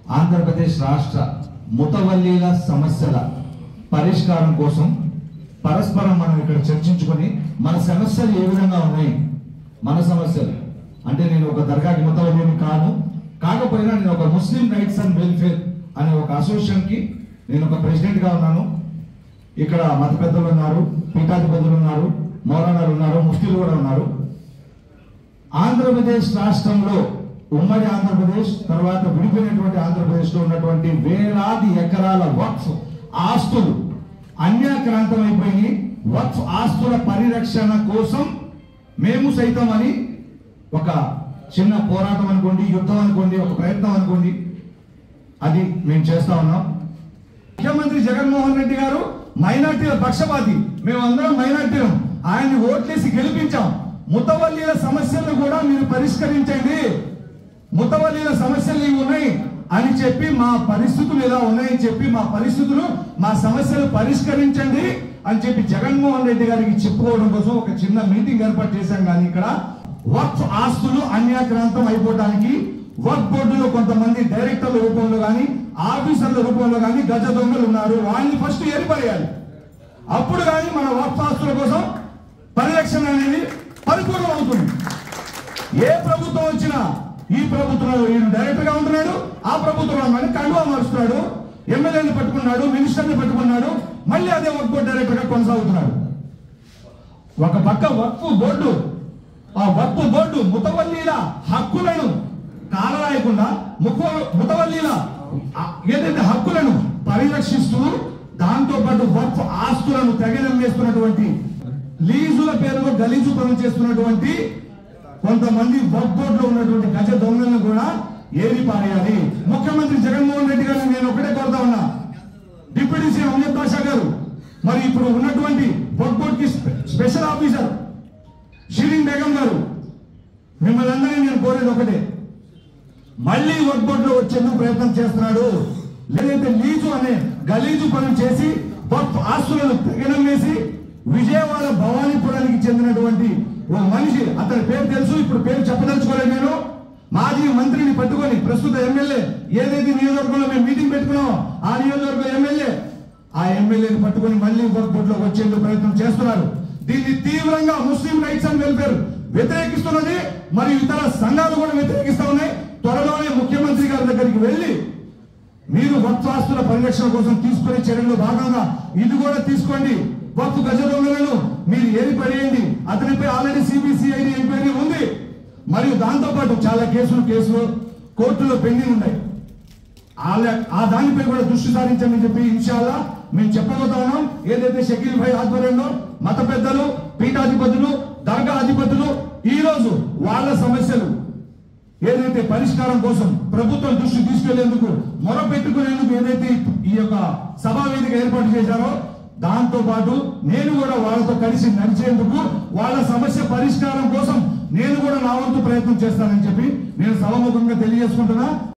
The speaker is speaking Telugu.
ఆంధ్రప్రదేశ్ రాష్ట్ర ముతవల్లీల సమస్యల పరిష్కారం కోసం పరస్పరం మనం ఇక్కడ చర్చించుకొని మన సమస్యలు ఏ విధంగా ఉన్నాయి మన సమస్యలు అంటే నేను ఒక దర్గాకి ముతవల్లిని కాను కాకపోయినా నేను ఒక ముస్లిం రైట్స్ అండ్ వెల్ఫేర్ అనే ఒక అసోసియేషన్ కి నేను ఒక ప్రెసిడెంట్ గా ఉన్నాను ఇక్కడ మత పెద్దలు ఉన్నారు పీఠాధిపతులు ఉన్నారు మౌలానాలు ఉన్నారు ముఫ్తీలు కూడా ఉన్నారు ఆంధ్రప్రదేశ్ రాష్ట్రంలో ఉమ్మడి ఆంధ్రప్రదేశ్ తర్వాత విడిపోయినటువంటి ఆంధ్రప్రదేశ్ లో ఉన్నటువంటి వేలాది ఎకరాల వక్ఫ్ ఆస్తులు అన్యాక్రాంతం అయిపోయి వక్ఫ్ ఆస్తుల పరిరక్షణ కోసం మేము సైతం అని ఒక చిన్న పోరాటం అనుకోండి యుద్ధం అనుకోండి ఒక ప్రయత్నం అనుకోండి అది మేము చేస్తా ఉన్నాం ముఖ్యమంత్రి జగన్మోహన్ రెడ్డి గారు మైనార్టీల పక్షపాతి మేమందరం మైనార్టీలం ఆయన్ని ఓట్లేసి గెలిపించాం ముతవల్లీల సమస్యలను కూడా మీరు పరిష్కరించండి ముతవల్లీల సమస్యలు ఇవి ఉన్నాయి అని చెప్పి మా పరిస్థితులు ఇలా ఉన్నాయని చెప్పి మా పరిస్థితులు మా సమస్యలు పరిష్కరించండి అని చెప్పి జగన్మోహన్ రెడ్డి గారికి చెప్పుకోవడం కోసం ఒక చిన్న మీటింగ్ ఏర్పాటు చేశాం కానీ ఇక్కడ వక్ఫ్ ఆస్తులు అన్యాక్రాంతం అయిపోవడానికి వర్క్ బోర్డులో కొంతమంది డైరెక్టర్ల రూపంలో కానీ ఆఫీసర్ల రూపంలో కానీ గజ దొంగలు ఉన్నారు వాళ్ళని ఫస్ట్ ఏర్పడేయాలి అప్పుడు కానీ మన వర్క్ ఆస్తుల కోసం పరిరక్షణ అనేది పరిపూర్ణం అవుతుంది ఏ ప్రభుత్వం వచ్చినా ఈ ప్రభుత్వంలో ఈయన డైరెక్టర్ గా ఉంటున్నాడు ఆ ప్రభుత్వంలో మళ్ళీ కండువా మారుస్తున్నాడు ఎమ్మెల్యేని పట్టుకున్నాడు మినిస్టర్ని పట్టుకున్నాడు మళ్ళీ అదే వర్క్ బోర్డు డైరెక్టర్ గా కొనసాగుతున్నాడు ఒక పక్క వక్ఫ్ బోర్డు ఆ వక్ఫ్ బోర్డు ముతవల్లీల హక్కులను కాలరాయకుండా ముఖ ముతవల్లీల ఆ ఏదైతే హక్కులను పరిరక్షిస్తూ దాంతో పాటు వక్ఫ్ ఆస్తులను తెగనమ్మేస్తున్నటువంటి లీజుల పేరులో గలీజు పనులు చేస్తున్నటువంటి కొంతమంది వక్ఫ్ బోర్డులో ఉన్నటువంటి గజ దొంగలను కూడా ఏరి పారేయాలి ముఖ్యమంత్రి జగన్మోహన్ రెడ్డి గారిని నేను ఒకటే కోరుతా ఉన్నా డిప్యూటీ సీఎం అమిత్ బాషా గారు మరి ఇప్పుడు ఉన్నటువంటి వర్క్ బోర్డ్ కి స్పె- స్పెషల్ ఆఫీసర్ షిరీన్ బేగం గారు మిమ్మల్ని అందరినీ నేను కోరేది ఒకటే మళ్ళీ వర్క్ బోర్డ్ లో వచ్చేందుకు ప్రయత్నం చేస్తున్నాడు లేదంటే లీజు అనే గలీజు పనులు చేసి వర్క్ ఆస్తులను తెగనమ్మేసి విజయవాడ భవానీపురానికి చెందినటువంటి ఓ మనిషి అతని పేరు తెలుసు ఇప్పుడు పేరు చెప్పదలుచుకోలేదు నేను మాజీ మంత్రిని పట్టుకొని ప్రస్తుత ఎమ్మెల్యే ఏదైతే నియోజకవర్గంలో మేము మీటింగ్ పెట్టుకున్నామో ఆ నియోజకవర్గం ఎమ్మెల్యే ఆ ఎమ్మెల్యేని పట్టుకొని మళ్ళీ వర్క్ బోర్డ్ లోకి వచ్చేందుకు ప్రయత్నం చేస్తున్నారు దీన్ని తీవ్రంగా ముస్లిం రైట్స్ అండ్ వెల్ఫేర్ వ్యతిరేకిస్తున్నది మరియు ఇతర సంఘాలు కూడా వ్యతిరేకిస్తా ఉన్నాయి త్వరలోనే ముఖ్యమంత్రి గారి దగ్గరికి వెళ్ళి మీరు వక్ఫాస్తుల పరిరక్షణ కోసం తీసుకునే చర్యల్లో భాగంగా ఇది కూడా తీసుకోండి వక్ఫ్ గజ దొంగలను మీరు ఏది పడేయండి అతనిపై ఆల్రెడీ సిబిసిఐడి ఎంక్వైరీ ఉంది మరియు దాంతో పాటు చాలా కేసులు కేసులు కోర్టులో పెండింగ్ ఉన్నాయి ఆ- ఆ దానిపై కూడా దృష్టి సారించమని చెప్పి ఇన్షాల్లా మేము చెప్పబోతా ఉన్నాం ఏదైతే షకీల్ భాయ్ ఆధ్వర్యంలో మత పెద్దలు పీఠాధిపతులు దర్గా అధిపతులు ఈ రోజు వాళ్ళ సమస్యలు ఏదైతే పరిష్కారం కోసం ప్రభుత్వం దృష్టి తీసుకెళ్లేందుకు మొర పెట్టుకునేందుకు ఏదైతే ఈ యొక్క సభా వేదిక ఏర్పాటు చేశారో దాంతో పాటు నేను కూడా వాళ్ళతో కలిసి నడిచేందుకు వాళ్ళ సమస్య పరిష్కారం కోసం నేను కూడా నా వంతు ప్రయత్నం చేస్తానని చెప్పి నేను సభముఖంగా తెలియజేసుకుంటున్నా